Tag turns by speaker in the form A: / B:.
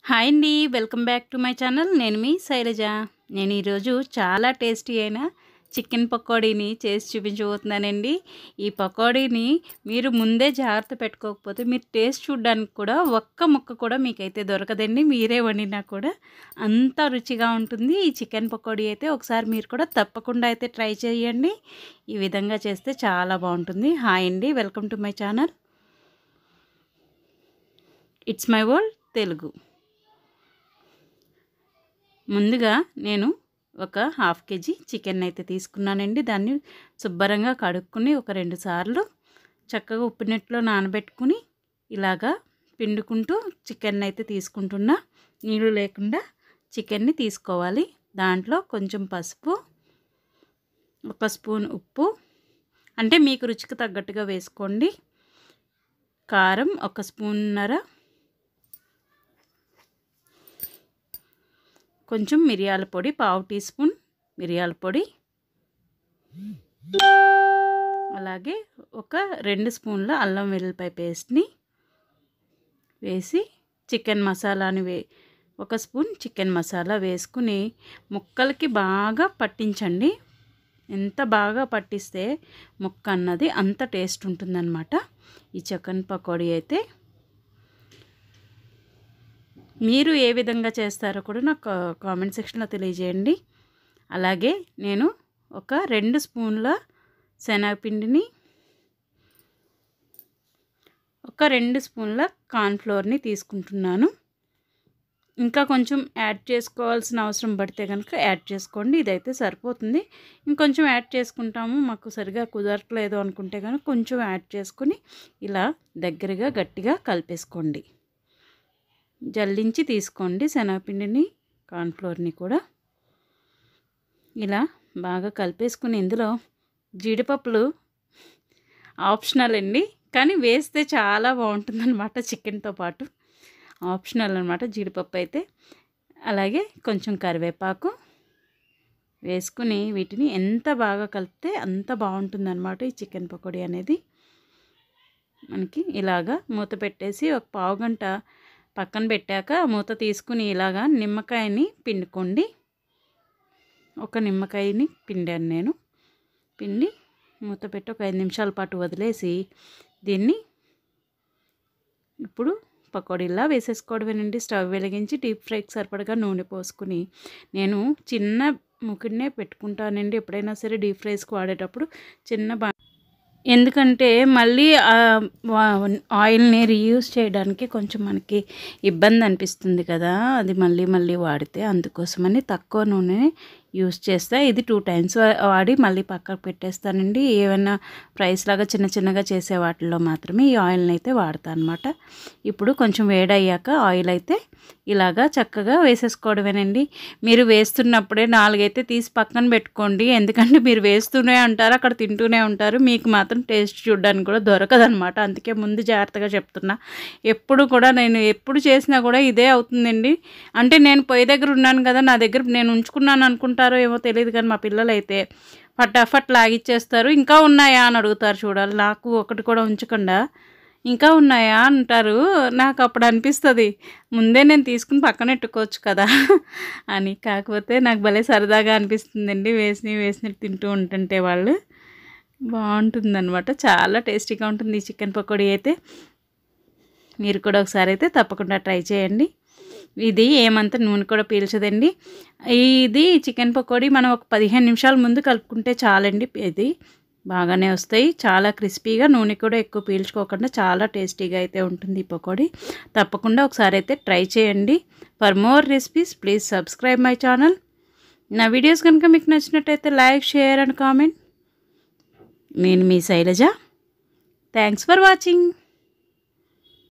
A: hi అండి welcome back to my channel నేను మీ శైలజ నేను ఈరోజు చాలా టేస్టీ అయిన చికెన్ పకోడీని చేసి చూపించబోతున్నానండి ఈ పకోడీని మీరు ముందే జాగ్రత్త పెట్టుకోకపోతే మీరు టేస్ట్ చూడడానికి కూడా ఒక్క ముక్క కూడా మీకైతే దొరకదండి మీరే వండినా కూడా అంత రుచిగా ఉంటుంది ఈ చికెన్ పకోడీ అయితే ఒకసారి మీరు కూడా తప్పకుండా అయితే ట్రై చేయండి ఈ విధంగా చేస్తే చాలా బాగుంటుంది హాయ్ అండి welcome to my channel it's my world Telugu ముందుగా నేను ఒక హాఫ్ కేజీ చికెన్ అయితే తీసుకున్నానండి దాన్ని శుభ్రంగా కడుక్కుని ఒక రెండు సార్లు చక్కగా ఉప్పు నీటిలో నానబెట్టుకుని ఇలాగా పిండుకుంటూ చికెన్ అయితే తీసుకుంటున్నా నీళ్ళు లేకుండా చికెన్ని తీసుకోవాలి దాంట్లో కొంచెం పసుపు ఒక స్పూన్ ఉప్పు అంటే మీకు రుచికి తగ్గట్టుగా వేసుకోండి కారం ఒక స్పూన్నర కొంచెం మిరియాల పొడి పావు టీ స్పూన్ మిరియాల పొడి అలాగే ఒక రెండు స్పూన్ల అల్లం వెల్లిపాయ పేస్ట్ని వేసి చికెన్ మసాలాని వే ఒక స్పూన్ చికెన్ మసాలా వేసుకుని ముక్కలకి బాగా పట్టించండి ఎంత బాగా పట్టిస్తే ముక్క అన్నది అంత టేస్ట్ ఉంటుందన్నమాట ఈ చికెన్ పకోడీ అయితే మీరు ఏ విధంగా చేస్తారో కూడా నాకు కామెంట్ సెక్షన్లో తెలియజేయండి అలాగే నేను ఒక రెండు స్పూన్ల శనగపిండిని ఒక రెండు స్పూన్ల కార్న్ఫ్లోర్ని తీసుకుంటున్నాను ఇంకా కొంచెం యాడ్ చేసుకోవాల్సిన అవసరం పడితే కనుక యాడ్ చేసుకోండి ఇదైతే సరిపోతుంది ఇంకొంచెం యాడ్ చేసుకుంటాము మాకు సరిగా కుదరట్లేదు అనుకుంటే కనుక కొంచెం యాడ్ చేసుకుని ఇలా దగ్గరగా గట్టిగా కలిపేసుకోండి జల్లించి తీసుకోండి శనగపిండిని కార్న్ఫ్లోర్ని కూడా ఇలా బాగా కలిపేసుకుని ఇందులో జీడిపప్పులు ఆప్షనల్ అండి కానీ వేస్తే చాలా బాగుంటుందన్నమాట చికెన్తో పాటు ఆప్షనల్ అనమాట జీడిపప్పు అయితే అలాగే కొంచెం కరివేపాకు వేసుకుని వీటిని ఎంత బాగా కలిపితే అంత బాగుంటుందన్నమాట ఈ చికెన్ పకోడీ అనేది మనకి ఇలాగా మూత పెట్టేసి ఒక పావు గంట పక్కన పెట్టాక మూత తీసుకుని ఇలాగా నిమ్మకాయని పిండుకోండి ఒక నిమ్మకాయని పిండాను నేను పిండి మూత పెట్టి ఒక ఐదు నిమిషాల పాటు వదిలేసి దీన్ని ఇప్పుడు పకోడీలా వేసేసుకోవడమేనండి స్టవ్ వెలిగించి డీప్ ఫ్రైకి సరిపడగా నూనె పోసుకుని నేను చిన్న ముకిడినే పెట్టుకుంటానండి ఎప్పుడైనా సరే డీప్ ఫ్రైస్కి వాడేటప్పుడు చిన్న బా ఎందుకంటే మళ్ళీ ఆయిల్ని రీయూజ్ చేయడానికి కొంచెం మనకి ఇబ్బంది అనిపిస్తుంది కదా అది మళ్ళీ మళ్ళీ వాడితే అందుకోసమని తక్కువ నూనె యూస్ చేస్తా ఇది టూ టైమ్స్ వాడి మళ్ళీ పక్కకు పెట్టేస్తానండి ఏమైనా ఫ్రైస్ లాగా చిన్న చిన్నగా చేసే వాటిల్లో మాత్రమే ఈ ఆయిల్ని అయితే వాడతాను అనమాట ఇప్పుడు కొంచెం వేడయ్యాక ఆయిల్ అయితే ఇలాగా చక్కగా వేసేసుకోవడమేనండి మీరు వేస్తున్నప్పుడే నాలుగైతే తీసి పక్కన పెట్టుకోండి ఎందుకంటే మీరు వేస్తూనే ఉంటారు అక్కడ తింటూనే ఉంటారు మీకు మాత్రం టేస్ట్ చూడడానికి కూడా దొరకదనమాట అందుకే ముందు జాగ్రత్తగా చెప్తున్నా ఎప్పుడు కూడా నేను ఎప్పుడు చేసినా కూడా ఇదే అవుతుందండి అంటే నేను పొయ్యి దగ్గర ఉన్నాను కదా నా దగ్గర నేను ఉంచుకున్నాను అనుకుంటారో ఏమో తెలియదు కానీ మా పిల్లలు అయితే ఫటాఫట్ లాగిచ్చేస్తారు ఇంకా ఉన్నాయా అని అడుగుతారు చూడాలి నాకు ఒకటి కూడా ఉంచకుండా ఇంకా ఉన్నాయా అంటారు నాకు అప్పుడు అనిపిస్తుంది ముందే నేను తీసుకుని పక్కన పెట్టుకోవచ్చు కదా అని కాకపోతే నాకు భలే సరదాగా అనిపిస్తుందండి వేసి వేసినట్టు తింటూ ఉంటుంటే వాళ్ళు బాగుంటుందన్నమాట చాలా టేస్టీగా ఉంటుంది ఈ చికెన్ పకోడీ అయితే మీరు కూడా ఒకసారి అయితే తప్పకుండా ట్రై చేయండి ఇది ఏమంత నూనె కూడా పీల్చదండి ఇది చికెన్ పకోడీ మనం ఒక పదిహేను నిమిషాల ముందు కలుపుకుంటే చాలండి ఇది బాగానే వస్తాయి చాలా క్రిస్పీగా నూనె కూడా ఎక్కువ పీల్చుకోకుండా చాలా టేస్టీగా అయితే ఉంటుంది ఈ పకోడీ తప్పకుండా ఒకసారి అయితే ట్రై చేయండి for more recipes please subscribe my channel నా వీడియోస్ కనుక మీకు నచ్చినట్టయితే లైక్ షేర్ అండ్ కామెంట్ నేను మీ శైలజ థ్యాంక్స్ ఫర్ వాచింగ్